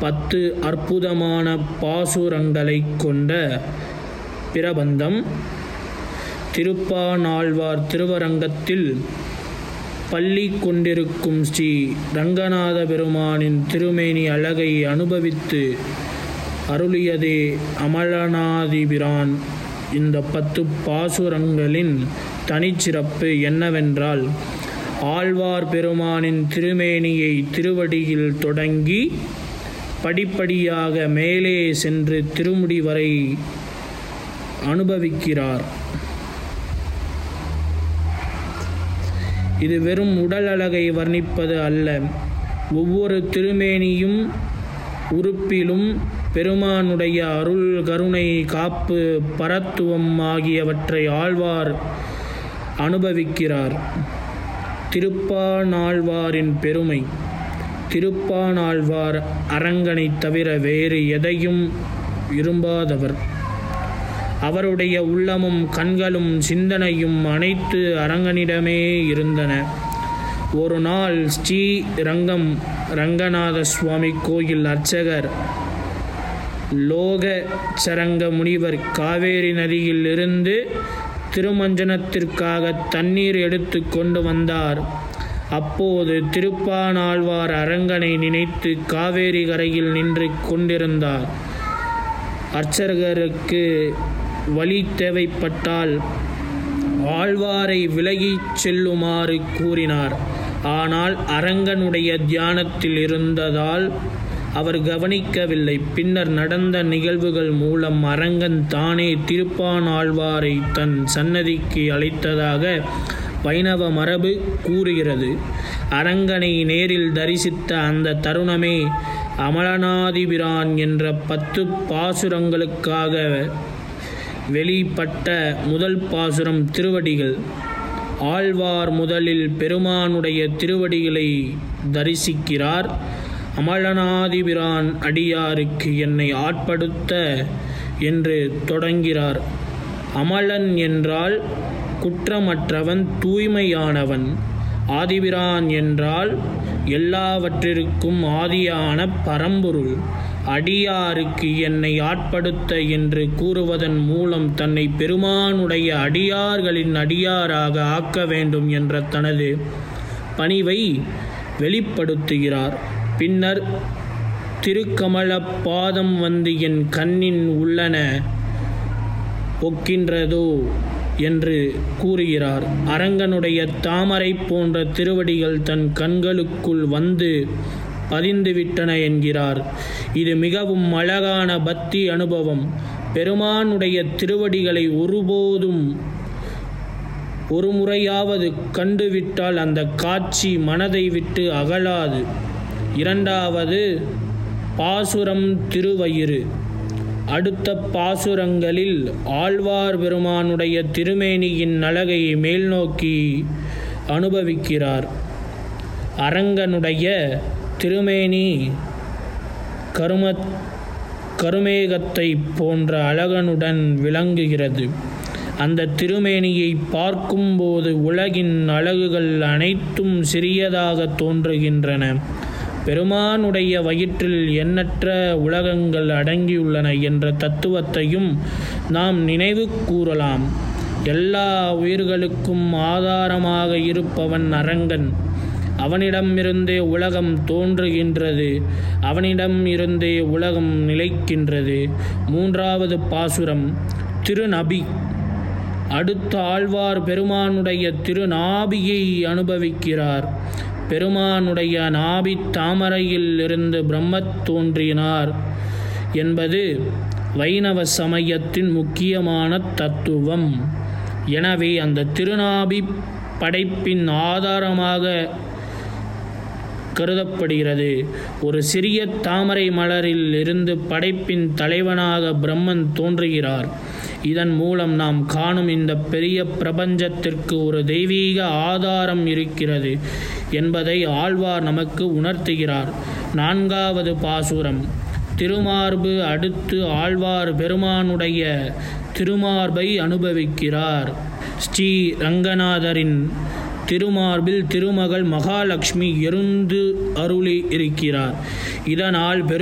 பத்து அற்புதமான பாசுரங்களைக் கொண்ட பிரபந்தம் திருப்பானாழ்வார் திருவரங்கத்தில் பள்ளி கொண்டிருக்கும் ஸ்ரீ ரங்கநாத பெருமானின் திருமேனி அழகை அனுபவித்து அருளியதே அமலநாதிபிரான் இந்த பத்து பாசுரங்களின் தனிச்சிறப்பு என்னவென்றால் ஆழ்வார் பெருமானின் திருமேனியை திருவடியில் தொடங்கி படிப்படியாக மேலே சென்று திருமுடி வரை அனுபவிக்கிறார் இது வெறும் உடல் அழகை வர்ணிப்பது அல்ல ஒவ்வொரு திருமேனியும் உறுப்பிலும் பெருமானுடைய அருள் கருணை காப்பு பரத்துவம் ஆகியவற்றை ஆழ்வார் அனுபவிக்கிறார் திருப்பானாழ்வாரின் பெருமை திருப்பானாழ்வார் அரங்கனை தவிர வேறு எதையும் விரும்பாதவர் அவருடைய உள்ளமும் கண்களும் சிந்தனையும் அனைத்து அரங்கனிடமே இருந்தன ஒரு நாள் ஸ்ரீ ரங்கம் ரங்கநாத சுவாமி கோயில் அர்ச்சகர் லோக சரங்க முனிவர் காவேரி நதியில் இருந்து திருமஞ்சனத்திற்காக தண்ணீர் எடுத்து கொண்டு வந்தார் அப்போது திருப்பானாழ்வார் அரங்கனை நினைத்து காவேரி கரையில் நின்று கொண்டிருந்தார் அர்ச்சகருக்கு வழி தேவைப்பட்டால் ஆழ்வாரை விலகிச் செல்லுமாறு கூறினார் ஆனால் அரங்கனுடைய தியானத்தில் இருந்ததால் அவர் கவனிக்கவில்லை பின்னர் நடந்த நிகழ்வுகள் மூலம் அரங்கன் தானே திருப்பானாழ்வாரை தன் சன்னதிக்கு அழைத்ததாக வைணவ மரபு கூறுகிறது அரங்கனை நேரில் தரிசித்த அந்த தருணமே அமலநாதிபிரான் என்ற பத்து பாசுரங்களுக்காக வெளிப்பட்ட முதல் பாசுரம் திருவடிகள் ஆழ்வார் முதலில் பெருமானுடைய திருவடிகளை தரிசிக்கிறார் அமலநாதிபிரான் அடியாருக்கு என்னை ஆட்படுத்த என்று தொடங்கிறார் அமலன் என்றால் குற்றமற்றவன் தூய்மையானவன் ஆதிபிரான் என்றால் எல்லாவற்றிற்கும் ஆதியான பரம்பொருள் அடியாருக்கு என்னை ஆட்படுத்த என்று கூறுவதன் மூலம் தன்னை பெருமானுடைய அடியார்களின் அடியாராக ஆக்க வேண்டும் என்ற தனது பணிவை வெளிப்படுத்துகிறார் பின்னர் திருக்கமல பாதம் வந்து என் கண்ணின் உள்ளன ஒக்கின்றதோ என்று கூறுகிறார் அரங்கனுடைய தாமரை போன்ற திருவடிகள் தன் கண்களுக்குள் வந்து பதிந்துவிட்டன என்கிறார் இது மிகவும் அழகான பக்தி அனுபவம் பெருமானுடைய திருவடிகளை ஒருபோதும் ஒரு முறையாவது கண்டுவிட்டால் அந்த காட்சி மனதை விட்டு அகலாது இரண்டாவது பாசுரம் திருவயிறு அடுத்த பாசுரங்களில் ஆழ்வார் பெருமானுடைய திருமேனியின் அழகை மேல்நோக்கி அனுபவிக்கிறார் அரங்கனுடைய திருமேனி கரும கருமேகத்தை போன்ற அழகனுடன் விளங்குகிறது அந்த திருமேனியை பார்க்கும்போது உலகின் அழகுகள் அனைத்தும் சிறியதாக தோன்றுகின்றன பெருமானுடைய வயிற்றில் எண்ணற்ற உலகங்கள் அடங்கியுள்ளன என்ற தத்துவத்தையும் நாம் நினைவு கூறலாம் எல்லா உயிர்களுக்கும் ஆதாரமாக இருப்பவன் அரங்கன் அவனிடமிருந்தே உலகம் தோன்றுகின்றது அவனிடம் இருந்தே உலகம் நிலைக்கின்றது மூன்றாவது பாசுரம் திருநபி அடுத்த ஆழ்வார் பெருமானுடைய திருநாபியை அனுபவிக்கிறார் பெருமானுடைய நாபி தாமரையில் இருந்து பிரம்மத் தோன்றினார் என்பது வைணவ சமயத்தின் முக்கியமான தத்துவம் எனவே அந்த திருநாபி படைப்பின் ஆதாரமாக கருதப்படுகிறது ஒரு சிறிய தாமரை மலரில் இருந்து படைப்பின் தலைவனாக பிரம்மன் தோன்றுகிறார் இதன் மூலம் நாம் காணும் இந்த பெரிய பிரபஞ்சத்திற்கு ஒரு தெய்வீக ஆதாரம் இருக்கிறது என்பதை ஆழ்வார் நமக்கு உணர்த்துகிறார் நான்காவது பாசுரம் திருமார்பு அடுத்து ஆழ்வார் பெருமானுடைய திருமார்பை அனுபவிக்கிறார் ஸ்ரீ ரங்கநாதரின் திருமார்பில் திருமகள் மகாலட்சுமி எருந்து அருளி இருக்கிறார் இதனால் பெரு